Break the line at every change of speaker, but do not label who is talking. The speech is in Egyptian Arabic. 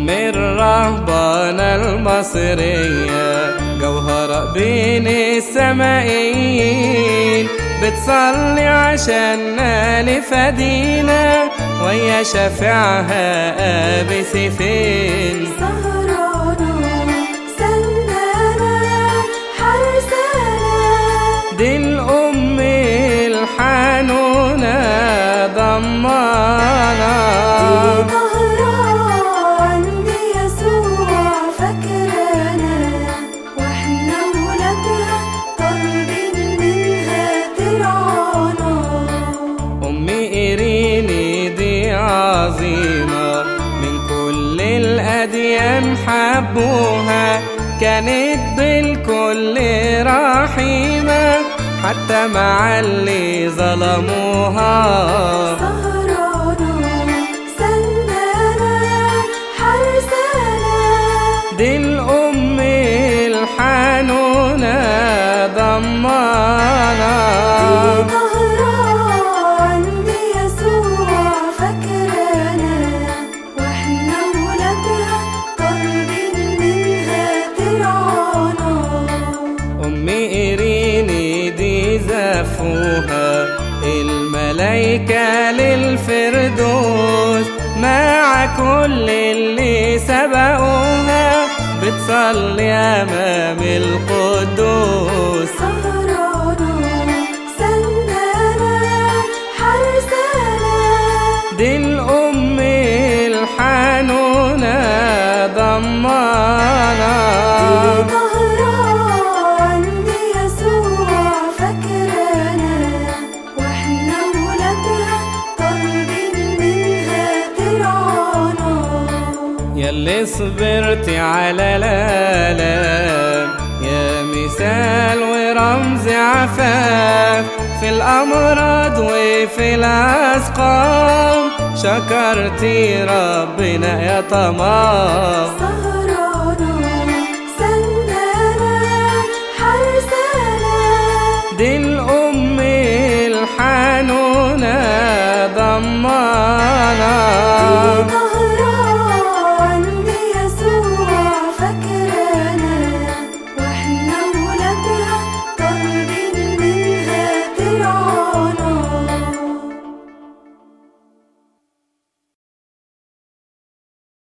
أم الرهبانة المصرية جوهرة بين السمائين بتصلي عشاننا لفدينا ويا شفيعها أبي سيفين
سهرانة سندانة حرسانة
دي الأم الحنونة ضمانة
طهرة عند يسوع فاكرانا واحنا ولادها طالبين منها ترعانا
أمي إيريني دي عظيمة من كل الأديان حبوها كانت بالكل رحيمة حتى مع اللي ظلموها
سهرانة سندانة حرسانة
دي الأم الحنونة ضمانة
طهرة عند يسوع فاكرانا واحنا ولادها طالبين منها ترعانا
أمي إيريني دي زفوها الملايكة للفردوس مع كل اللي سبقوها بتصلي أمام القدوس
سهرانة سندانة حرسانة
دي الأم الحنونة ضمانة
طهرة عند يسوع فاكرانا واحنا ولادها طالبين منها ترعانا
يلي صبرتي على الآلام يا مثال ورمز عفاف في الأمراض وفي الأسقام شكرتي ربنا يا طمام